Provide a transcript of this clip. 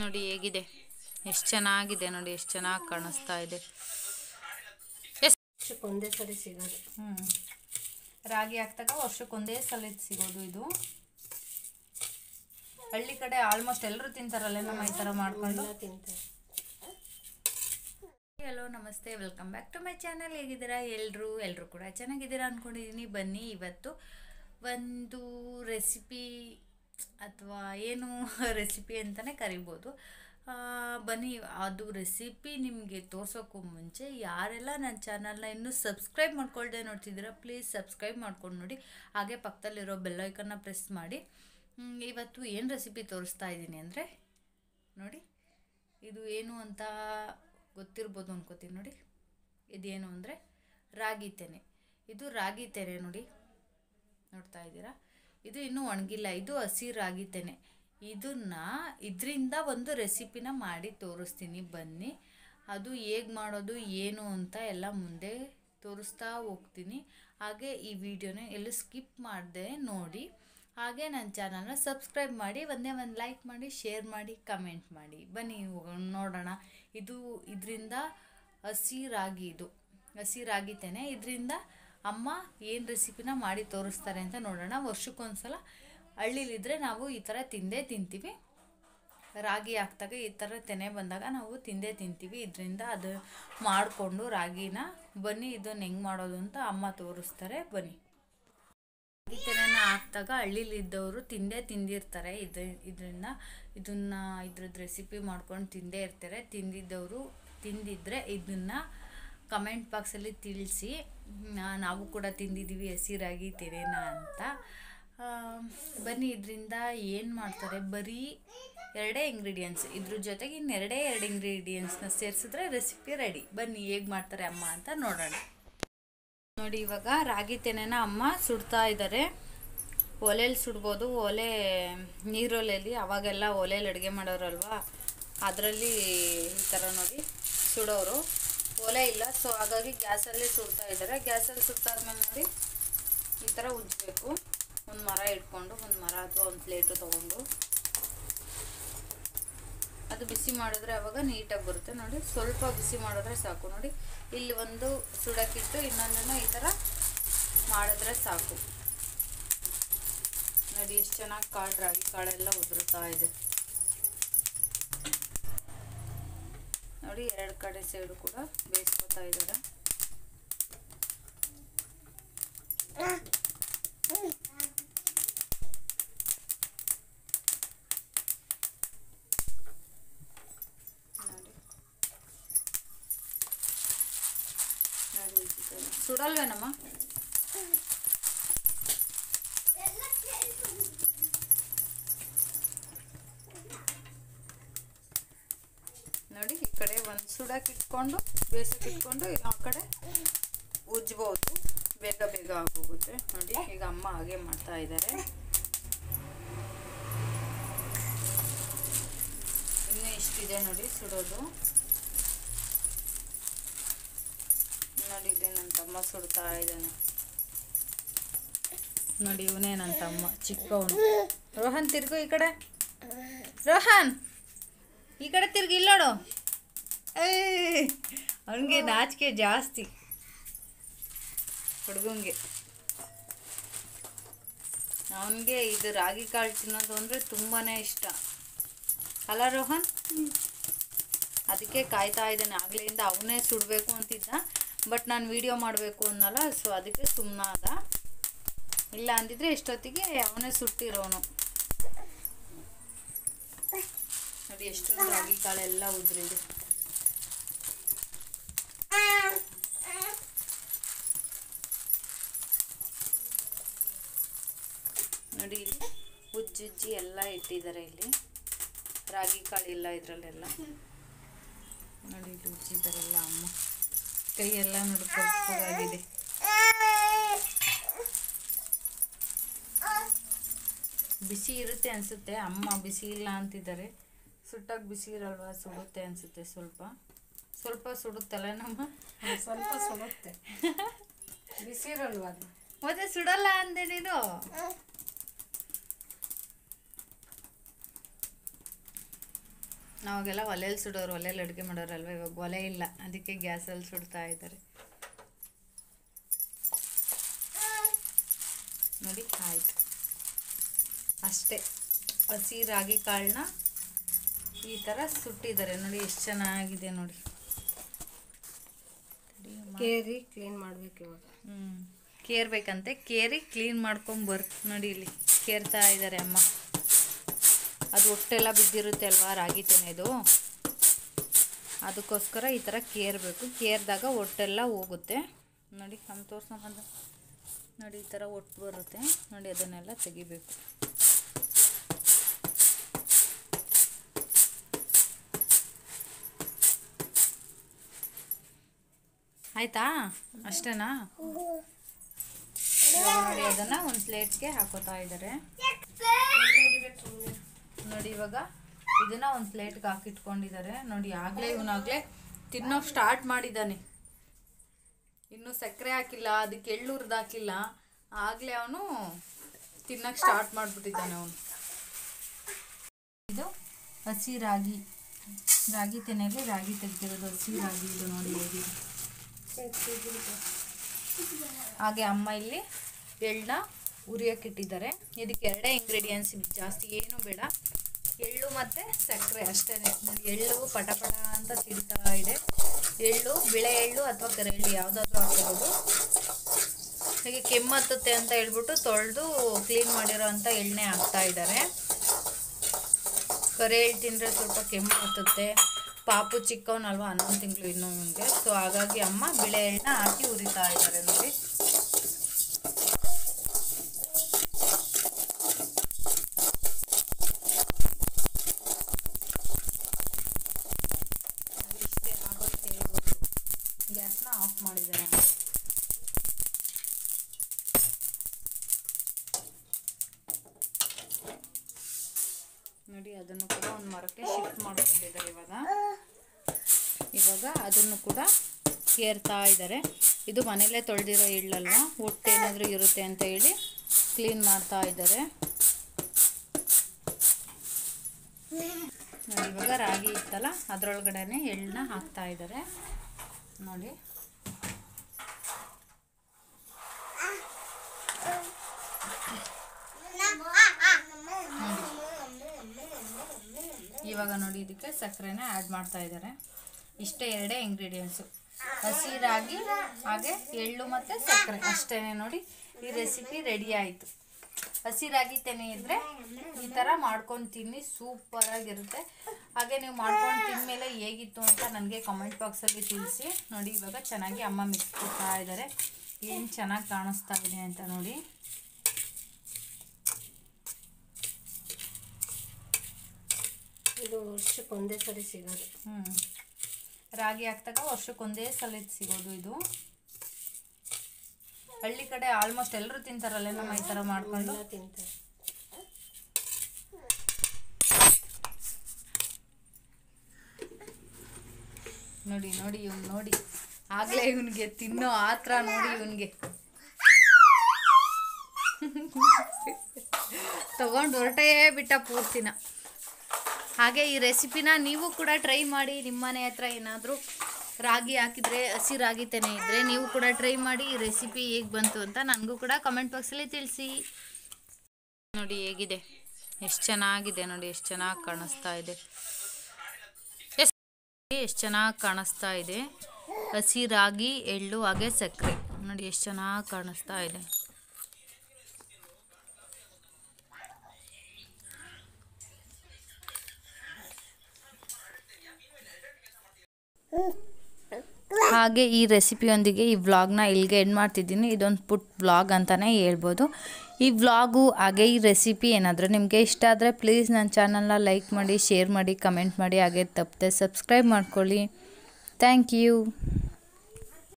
ನೋಡಿ ಹೇಗಿದೆ ಎಷ್ಟು ಚೆನ್ನಾಗಿದೆ ನೋಡಿ ಎಷ್ಟು ಚೆನ್ನಾಗಿ ಕಾಣಿಸ್ತಾ ಇದೆ ಎಸ್ ವರ್ಷಕ್ಕೆ ಒಂದೇ ಸರಿ ಸಿಗೋದು ಹ್ಞೂ ರಾಗಿ ಹಾಕ್ದಾಗ ವರ್ಷಕ್ಕೊಂದೇ ಸಲ ಇದ್ ಸಿಗೋದು ಇದು ಹಳ್ಳಿ ಕಡೆ ಆಲ್ಮೋಸ್ಟ್ ಎಲ್ಲರೂ ತಿಂತಾರಲ್ಲ ನಮ್ಮ ಈ ಥರ ಮಾಡ್ಕೊಂಡು ಎಲ್ಲ ತಿಂತಾರೆ ಹಲೋ ನಮಸ್ತೆ welcome back to my channel ಹೇಗಿದ್ದೀರಾ ಎಲ್ಲರೂ ಎಲ್ಲರೂ ಕೂಡ ಚೆನ್ನಾಗಿದ್ದೀರಾ ಅಂದ್ಕೊಂಡಿದ್ದೀನಿ ಬನ್ನಿ ಇವತ್ತು ಒಂದು ರೆಸಿಪಿ ಅಥವಾ ಏನು ರೆಸಿಪಿ ಅಂತಲೇ ಕರಿಬೋದು ಆ, ಬನ್ನಿ ಅದು ರೆಸಿಪಿ ನಿಮಗೆ ತೋರ್ಸೋಕ್ಕೂ ಮುಂಚೆ ಯಾರೆಲ್ಲ ನನ್ನ ಚಾನಲ್ನ ಇನ್ನೂ ಸಬ್ಸ್ಕ್ರೈಬ್ ಮಾಡ್ಕೊಳ್ದೆ ನೋಡ್ತಿದ್ದೀರಾ ಪ್ಲೀಸ್ ಸಬ್ಸ್ಕ್ರೈಬ್ ಮಾಡ್ಕೊಂಡು ನೋಡಿ ಹಾಗೆ ಪಕ್ಕದಲ್ಲಿರೋ ಬೆಲ್ಲೈಕನ್ನ ಪ್ರೆಸ್ ಮಾಡಿ ಹ್ಮ್, ಇವತ್ತು ಏನು ರೆಸಿಪಿ ತೋರಿಸ್ತಾ ಇದ್ದೀನಿ ಅಂದರೆ ನೋಡಿ ಇದು ಏನು ಅಂತ ಗೊತ್ತಿರ್ಬೋದು ಅನ್ಕೋತೀನಿ ನೋಡಿ ಇದೇನು ಅಂದರೆ ರಾಗಿ ತೆನೆ ಇದು ರಾಗಿ ತೆನೆ ನೋಡಿ ನೋಡ್ತಾ ಇದ್ದೀರಾ ಇದು ಇನ್ನೂ ಒಣಗಿಲ್ಲ ಇದು ಹಸಿ ರಾಗಿ ತೆನೆ ಇದನ್ನ ಇದರಿಂದ ಒಂದು ರೆಸಿಪಿನ ಮಾಡಿ ತೋರಿಸ್ತೀನಿ ಬನ್ನಿ ಅದು ಹೇಗೆ ಮಾಡೋದು ಏನು ಅಂತ ಎಲ್ಲ ಮುಂದೆ ತೋರಿಸ್ತಾ ಹೋಗ್ತೀನಿ ಹಾಗೆ ಈ ವಿಡಿಯೋನ ಎಲ್ಲೂ ಸ್ಕಿಪ್ ಮಾಡದೆ ನೋಡಿ ಹಾಗೆ ನನ್ನ ಚಾನಲ್ನ ಸಬ್ಸ್ಕ್ರೈಬ್ ಮಾಡಿ ಒಂದೇ ಒಂದು ಲೈಕ್ ಮಾಡಿ ಶೇರ್ ಮಾಡಿ ಕಮೆಂಟ್ ಮಾಡಿ ಬನ್ನಿ ಹೋಗೋಣ ನೋಡೋಣ ಇದು ಇದರಿಂದ ಹಸಿ ರಾಗಿ ಇದು ಹಸಿ ರಾಗಿ ತೆನೆ ಇದರಿಂದ ಅಮ್ಮ ಏನು ರೆಸಿಪಿನ ಮಾಡಿ ತೋರಿಸ್ತಾರೆ ಅಂತ ನೋಡೋಣ ವರ್ಷಕ್ಕೊಂದ್ಸಲ ಹಳ್ಳಿಲಿದ್ರೆ ನಾವು ಈ ಥರ ತಿಂದೇ ತಿಂತೀವಿ ರಾಗಿ ಹಾಕ್ದಾಗ ಈ ಥರ ತೆನೆ ಬಂದಾಗ ನಾವು ತಿಂದೇ ತಿಂತೀವಿ ಇದರಿಂದ ಅದು ಮಾಡಿಕೊಂಡು ರಾಗಿನ ಬನ್ನಿ ಇದನ್ನು ಹೆಂಗೆ ಮಾಡೋದು ಅಂತ ಅಮ್ಮ ತೋರಿಸ್ತಾರೆ ಬನ್ನಿ ರಾಗಿ ತೆನೆನ ಹಾಕ್ದಾಗ ಹಳ್ಳಿಲಿದ್ದವರು ತಿಂದೇ ತಿಂದಿರ್ತಾರೆ ಇದು ಇದರಿಂದ ಇದನ್ನ ಇದ್ರದ್ದು ರೆಸಿಪಿ ಮಾಡ್ಕೊಂಡು ತಿಂದೇ ಇರ್ತಾರೆ ತಿಂದಿದ್ದವರು ತಿಂದಿದ್ರೆ ಇದನ್ನ ಕಮೆಂಟ್ ಬಾಕ್ಸಲ್ಲಿ ತಿಳಿಸಿ ನಾ- ನಾವು ಕೂಡ ತಿಂದಿದ್ದೀವಿ ಹಸಿರಾಗಿ ತೆನೆನ ಅಂತ ಆ, ಬನ್ನಿ ಇದರಿಂದ ಏನು ಮಾಡ್ತಾರೆ ಬರೀ ಎರಡೇ ಇಂಗ್ರೀಡಿಯೆಂಟ್ಸ್ ಇದ್ರ ಜೊತೆಗೆ ಇನ್ನೆರಡೇ ಎರಡು ಇಂಗ್ರೀಡಿಯೆಂಟ್ಸ್ನ ಸೇರಿಸಿದ್ರೆ ರೆಸಿಪಿ ರೆಡಿ ಬನ್ನಿ ಹೇಗೆ ಮಾಡ್ತಾರೆ ಅಮ್ಮ ಅಂತ ನೋಡೋಣ ನೋಡಿ ಇವಾಗ ರಾಗಿ ತೆನೆನ ಅಮ್ಮ ಸುಡ್ತಾ ಇದ್ದಾರೆ ಒಲೆಯಲ್ಲಿ ಸುಡ್ಬೋದು ಒಲೆ ನೀರೊಲೆಯಲ್ಲಿ ಅವಾಗೆಲ್ಲ ಒಲೆಯಲ್ಲಿ ಅಡುಗೆ ಮಾಡೋರಲ್ವಾ ಅದರಲ್ಲಿ ಈ ಥರ ನೋಡಿ ಸುಡೋರು ಒಲೆ ಇಲ್ಲ ಸೊ ಹಾಗಾಗಿ ಗ್ಯಾಸಲ್ಲಿ ಸುಡ್ತಾ ಇದ್ದಾರೆ ಗ್ಯಾಸಲ್ಲಿ ಸುಟ್ಟಾದ್ಮೇಲೆ ನೋಡಿ ಈ ಥರ ಉಜ್ಜಬೇಕು ಒಂದು ಮರ ಇಟ್ಕೊಂಡು ಒಂದು ಮರ ಅಥವಾ ಒಂದು ಪ್ಲೇಟು ತೊಗೊಂಡು ಅದು ಬಿಸಿ ಮಾಡಿದ್ರೆ ಅವಾಗ ನೀಟಾಗಿ ಬರುತ್ತೆ ನೋಡಿ ಸ್ವಲ್ಪ ಬಿಸಿ ಮಾಡಿದ್ರೆ ಸಾಕು ನೋಡಿ ಇಲ್ಲಿ ಒಂದು ಸುಡಕ್ಕಿಟ್ಟು ಇನ್ನೊಂದನ್ನು ಈ ಥರ ಮಾಡಿದ್ರೆ ಸಾಕು ನೋಡಿ ಎಷ್ಟು ಚೆನ್ನಾಗಿ ಕಾಳು ರಾಗಿ ಕಾಳೆಲ್ಲ ಉದುರುತ್ತಾ ಇದೆ ನೋಡಿ ಎರಡು ಕಡೆ ಸೈಡು ಕೂಡ ಬೇಯಿಸ್ಕೊತಾ ಇದ್ದಾರೆ ನೋಡಿ ನೋಡಿ ಉಜ್ಜಿದ್ದಾರೆ. ಸುಡಲ್ವೇನಮ್ಮ ನೋಡಿ ಈ ಕಡೆ ಒಂದು ಸುಡಕ್ಕೆ ಇಟ್ಕೊಂಡು ಬೇಸಕ್ಕೆ ಇಟ್ಕೊಂಡು ಆ ಕಡೆ ಉಜ್ಬೋದು ಬೇಗ ಬೇಗ ಆಗೋಗುತ್ತೆ ನೋಡಿ ಈಗ ಅಮ್ಮ ಹಾಗೆ ಮಾಡ್ತಾ ಇದ್ದಾರೆ ಇನ್ನೂ ಇಷ್ಟಿದೆ ನೋಡಿ ಸುಡೋದು ನೋಡಿ ಇದೆ ನನ್ನ ತಮ್ಮ ಸುಡ್ತಾ ಇದ್ದಾನೆ ನೋಡಿ ಇವನೇ ನನ್ನ ತಮ್ಮ ಚಿಕ್ಕವನು ರೋಹನ್ ತಿರ್ಗು ಈ ಕಡೆ ರೋಹನ್ ಈ ಕಡೆ ತಿರ್ಗಿ ಇಲ್ಲೋಡು ಅವನಿಗೆ ನಾಚಿಕೆ ಜಾಸ್ತಿ ಹುಡುಗಂಗೆ ಅವನಿಗೆ ಇದು ರಾಗಿ ಕಾಳು ತಿನ್ನೋದು ಅಂದರೆ ತುಂಬಾ ಇಷ್ಟ ಅಲ್ಲ ರೋಹನ್ ಅದಕ್ಕೆ ಕಾಯ್ತಾ ಇದ್ದಾನೆ ಆಗ್ಲಿಂದ ಅವನೇ ಸುಡಬೇಕು ಅಂತಿದ್ದ ಬಟ್ ನಾನು ವಿಡಿಯೋ ಮಾಡಬೇಕು ಅನ್ನಲ್ಲ ಸೊ ಅದಕ್ಕೆ ಸುಮ್ಮನಾದ ಇಲ್ಲ ಅಂದಿದ್ರೆ ಇಷ್ಟೊತ್ತಿಗೆ ಅವನೇ ಸುಟ್ಟಿರೋನು ನೋಡಿ ಎಷ್ಟೊಂದು ರಾಗಿ ಕಾಳೆಲ್ಲ ಉದ್ರಿದೆ ನೋಡಿ ಇಲ್ಲಿ ಉಜ್ಜುಜ್ಜಿ ಎಲ್ಲ ಇಟ್ಟಿದ್ದಾರೆ ಇಲ್ಲಿ ರಾಗಿ ಕಾಳು ಇಲ್ಲ ಇದರಲ್ಲೆಲ್ಲ ನೋಡಿ ಇಲ್ಲಿ ಉಜ್ಜಿದಾರೆಲ್ಲ ಅಮ್ಮ ಕೈಯೆಲ್ಲ ನೋಡಿ ಕಪ್ಪಗಾಗಿದೆ ಬಿಸಿ ಇರುತ್ತೆ ಅನ್ಸುತ್ತೆ ಅಮ್ಮ ಬಿಸಿ ಇಲ್ಲ ಅಂತಿದ್ದಾರೆ ಸುಟ್ಟಾಗ ಬಿಸಿ ಇರಲ್ವಾ ಸುಡುತ್ತೆ ಅನ್ಸುತ್ತೆ ಸ್ವಲ್ಪ ಸ್ವಲ್ಪ ಸುಡುತ್ತಲ್ಲ ನಮ್ಮ ಒಂದ್ ಸ್ವಲ್ಪ ಸುಡುತ್ತೆ ಬಿಸಿರಲ್ವ ಅದು ಮತ್ತೆ ಸುಡಲ್ಲ ಅಂದೆ ನೀನು ನಾವಾಗೆಲ್ಲ ಒಲೆಯಲ್ಲಿ ಸುಡೋರು ಒಲೆಯಲ್ಲಿ ಅಡುಗೆ ಮಾಡೋರಲ್ವ ಇವಾಗ ಒಲೆ ಇಲ್ಲ ಅದಕ್ಕೆ ಗ್ಯಾಸಲ್ಲಿ ಸುಡ್ತಾ ಇದ್ದಾರೆ ನೋಡಿ ಆಯ್ತು ಅಷ್ಟೇ ಹಸಿ ರಾಗಿ ಕಾಳನ್ನ ಈ ಥರ ಸುಟ್ಟಿದ್ದಾರೆ ನೋಡಿ ಎಷ್ಟು ಚೆನ್ನಾಗಿದೆ ನೋಡಿ ತಡಿ ಅಮ್ಮ. ಕೇರಿ ಕ್ಲೀನ್ ಮಾಡ್ಬೇಕು ಇವಾಗ ಹ್ಞೂ ಕೇರ್ಬೇಕಂತೆ ಕೇರಿ ಕ್ಲೀನ್ ಮಾಡ್ಕೊಂಬರ್ ನೋಡಿ ಇಲ್ಲಿ ಕೇರ್ತಾ ಇದ್ದಾರೆ ಅಮ್ಮ ಅದು ಹೊಟ್ಟೆಲ್ಲ ಬಿದ್ದಿರುತ್ತೆ ಅಲ್ವಾ ರಾಗಿ ತೆನೆದು ಅದಕ್ಕೋಸ್ಕರ ಈ ಥರ ಕೇರ್ಬೇಕು ಕೇರ್ದಾಗ ಹೊಟ್ಟೆಲ್ಲ ಹೋಗುತ್ತೆ ನೋಡಿ ನಮ್ಮ ತೋರ್ಸ್ಕೊಂಬಂದು ನೋಡಿ ಈ ಥರ ಒಟ್ಟು ಬರುತ್ತೆ ನೋಡಿ ಅದನ್ನೆಲ್ಲ ತೆಗಿಬೇಕು ಆಯ್ತಾ ಅಷ್ಟೇನಾ ಇವಾಗ ನೋಡಿ ಅದನ್ನ ಒಂದು ಪ್ಲೇಟ್ಗೆ ಹಾಕೋತಾ ಇದ್ದಾರೆ ನೋಡಿ ಇವಾಗ ಇದನ್ನ ಒಂದು ಪ್ಲೇಟ್ಗೆ ಹಾಕಿಟ್ಕೊಂಡಿದ್ದಾರೆ ನೋಡಿ ಆಗ್ಲೇ ಇವನಾಗ್ಲೇ ತಿನ್ನೋಕೆ ಸ್ಟಾರ್ಟ್ ಮಾಡಿದ್ದಾನೆ ಇನ್ನು ಸಕ್ಕರೆ ಹಾಕಿಲ್ಲ ಅದಕ್ಕೆ ಎಳ್ಳು ಹುರ್ದು ಹಾಕಿಲ್ಲ ಆಗ್ಲೇ ಅವನು ತಿನ್ನಕ್ಕೆ ಸ್ಟಾರ್ಟ್ ಮಾಡಿಬಿಟ್ಟಿದ್ದಾನೆ ಅವನು ಇದು ಹಸಿ ರಾಗಿ ರಾಗಿ ತೆನೆಯಲ್ಲಿ ರಾಗಿ ತೆಗ್ದಿರೋದು ಹಸಿ ರಾಗಿ ಇದು ನೋಡಿ ಹೇಗಿದೆ ಹಾಗೆ ಅಮ್ಮ ಇಲ್ಲಿ ಎಳ್ಳನ್ನ ಉರಿಯೋಕ್ಕಿಟ್ಟಿದ್ದಾರೆ ಇದಕ್ಕೆ ಎರಡೇ ಇಂಗ್ರೀಡಿಯೆಂಟ್ಸ್ ಜಾಸ್ತಿ ಏನು ಬೇಡ ಎಳ್ಳು ಮತ್ತು ಸಕ್ಕರೆ ಅಷ್ಟೇ ನೋಡಿ ಎಳ್ಳು ಪಟ ಪಟ ಅಂತ ತಿರ್ತಾ ಇದೆ ಎಳ್ಳು ಬಿಳೆ ಎಳ್ಳು ಅಥವಾ ಕರೆ ಎಳ್ಳು ಯಾವುದಾದ್ರೂ ಹಾಕೋಬೋದು ಹಾಗೆ ಕೆಮ್ಮು ಹತ್ತುತ್ತೆ ಅಂತ ಹೇಳ್ಬಿಟ್ಟು ತೊಳೆದು ಕ್ಲೀನ್ ಮಾಡಿರೋ ಅಂಥ ಎಣ್ಣೆ ಹಾಕ್ತಾ ಇದ್ದಾರೆ ಕರೆ ಎಳ್ಳು ತಿಂದರೆ ಸ್ವಲ್ಪ ಕೆಮ್ಮು ಹತ್ತುತ್ತೆ ಪಾಪು ಚಿಕ್ಕವನಲ್ವಾ ಹನ್ನೊಂದು ತಿಂಗಳು ಇನ್ನೂ ಇವನಿಗೆ ಸೊ ಹಾಗಾಗಿ ಅಮ್ಮ ಬಿಳೆ ಎಳ್ಳನ್ನ ಹಾಕಿ ಉರಿತಾ ಇದ್ದಾರೆ ನೋಡಿ ನೋಡಿ, ಇಷ್ಟೇ ಆಗೋಯ್ತು ಹೇಳ್ಬೋದು ಗ್ಯಾಸ್ನ ಆಫ್ ಮಾಡಿದ್ದಾರೆ ಅಮ್ಮ. ನೋಡಿ ಅದನ್ನು ಕೂಡ ಒಂದು ಮರಕ್ಕೆ ಶಿಫ್ಟ್ ಮಾಡ್ಕೊಂಡಿದ್ದಾರೆ ಇವಾಗ ಇವಾಗ ಅದನ್ನು ಕೂಡ ಕೇರ್ತಾ ಇದ್ದಾರೆ ಇದು ಮನೇಲೇ ತೊಳೆದಿರೋ ಎಳ್ಳಲ್ವಾ ಹೊಟ್ಟೆ ಏನಾದರೂ ಇರುತ್ತೆ ಅಂತ ಹೇಳಿ ಕ್ಲೀನ್ ಮಾಡ್ತಾ ಇದ್ದಾರೆ ನೋಡಿ ಇವಾಗ ರಾಗಿ ಇತ್ತಲ್ಲ ಅದರೊಳಗಡೆನೆ ಎಳ್ಳನ್ನ ಹಾಕ್ತಾ ಇದ್ದಾರೆ ನೋಡಿ ಇವಾಗ ನೋಡಿ ಇದಕ್ಕೆ ಸಕ್ಕರೆನ ಆ್ಯಡ್ ಮಾಡ್ತಾ ಇದ್ದಾರೆ ಇಷ್ಟೇ ಎರಡೇ ಇಂಗ್ರೀಡಿಯೆಂಟ್ಸು ಹಸಿ ರಾಗಿ ಹಾಗೆ ಎಳ್ಳು ಮತ್ತು ಸಕ್ಕರೆ ಅಷ್ಟೇ ನೋಡಿ ಈ ರೆಸಿಪಿ ರೆಡಿ ಆಯಿತು ಹಸಿ ರಾಗಿ ತೆನೆ ಇದ್ದರೆ ಈ ಥರ ಮಾಡ್ಕೊಂಡು ತಿನ್ನಿ ಸೂಪರಾಗಿರುತ್ತೆ ಹಾಗೆ ನೀವು ಮಾಡ್ಕೊಂಡು ತಿಂದಮೇಲೆ ಹೇಗಿತ್ತು ಅಂತ ನನಗೆ ಕಮೆಂಟ್ ಬಾಕ್ಸಲ್ಲಿ ತಿಳಿಸಿ ನೋಡಿ ಇವಾಗ ಚೆನ್ನಾಗಿ ಅಮ್ಮ ಮಿಕ್ಸ್ ಕೊಡ್ತಾ ಇದ್ದಾರೆ ಏನು ಚೆನ್ನಾಗಿ ಕಾಣಿಸ್ತಾ ಇದೆ ಅಂತ ನೋಡಿ ಇದು ವರ್ಷಕ್ಕೆ ಒಂದೇ ಸರಿ ಸಿಗೋದು ಹ್ಞೂ ರಾಗಿ ಹಾಕ್ದಾಗ ವರ್ಷಕ್ಕೊಂದೇ ಸಲ ಇದ್ ಸಿಗೋದು ಇದು ಹಳ್ಳಿ ಕಡೆ ಆಲ್ಮೋಸ್ಟ್ ಎಲ್ಲರೂ ತಿಂತಾರಲ್ಲ ನಮ್ಮ ಈ ಥರ ಮಾಡ್ಕೊಂಡು ಎಲ್ಲ ತಿಂತಾರೆ ನೋಡಿ ನೋಡಿ ಇವ್ನು ನೋಡಿ ಆಗ್ಲೇ ಇವನಿಗೆ ತಿನ್ನೋ ಆತ್ರ ನೋಡಿ ಇವನಿಗೆ ತಗೊಂಡು ಹೊರಟೇ ಬಿಟ್ಟ ಪೂರ್ತಿನ ಹಾಗೆ ಈ ರೆಸಿಪಿನ ನೀವು ಕೂಡ ಟ್ರೈ ಮಾಡಿ ನಿಮ್ಮ ಮನೆ ಹತ್ರ ಏನಾದರೂ ರಾಗಿ ಹಾಕಿದರೆ ಹಸಿ ರಾಗಿ ತೆನೆ ಇದ್ದರೆ ನೀವು ಕೂಡ ಟ್ರೈ ಮಾಡಿ ಈ ರೆಸಿಪಿ ಹೇಗೆ ಬಂತು ಅಂತ ನನಗೂ ಕೂಡ ಕಮೆಂಟ್ ಬಾಕ್ಸಲ್ಲಿ ತಿಳಿಸಿ ನೋಡಿ ಹೇಗಿದೆ ಎಷ್ಟು ಚೆನ್ನಾಗಿದೆ ನೋಡಿ ಎಷ್ಟು ಚೆನ್ನಾಗಿ ಕಾಣಿಸ್ತಾ ಇದೆ ಎಷ್ಟು ಚೆನ್ನಾಗಿ ಕಾಣಿಸ್ತಾ ಇದೆ ಹಸಿ ರಾಗಿ ಎಳ್ಳು ಹಾಗೆ ಸಕ್ಕರೆ ನೋಡಿ ಎಷ್ಟು ಚೆನ್ನಾಗಿ ಕಾಣಿಸ್ತಾ ಇದೆ ಹಾಗೆ ಈ ರೆಸಿಪಿಯೊಂದಿಗೆ ಈ ವ್ಲಾಗ್ನ ಇಲ್ಲಿಗೆ ಎಂಡ್ ಮಾಡ್ತಿದ್ದೀನಿ ಇದೊಂದು ಪುಟ್ ವ್ಲಾಗ್ ಅಂತಲೇ ಹೇಳ್ಬೋದು ಈ ವ್ಲಾಗು ಹಾಗೆ ಈ ರೆಸಿಪಿ ಏನಾದರೂ ನಿಮಗೆ ಇಷ್ಟ ಆದರೆ ಪ್ಲೀಸ್ ನನ್ನ ಚಾನಲ್ನ ಲೈಕ್ ಮಾಡಿ ಶೇರ್ ಮಾಡಿ ಕಮೆಂಟ್ ಮಾಡಿ ಹಾಗೆ ತಪ್ಪದೆ ಸಬ್ಸ್ಕ್ರೈಬ್ ಮಾಡ್ಕೊಳ್ಳಿ ಥ್ಯಾಂಕ್ ಯು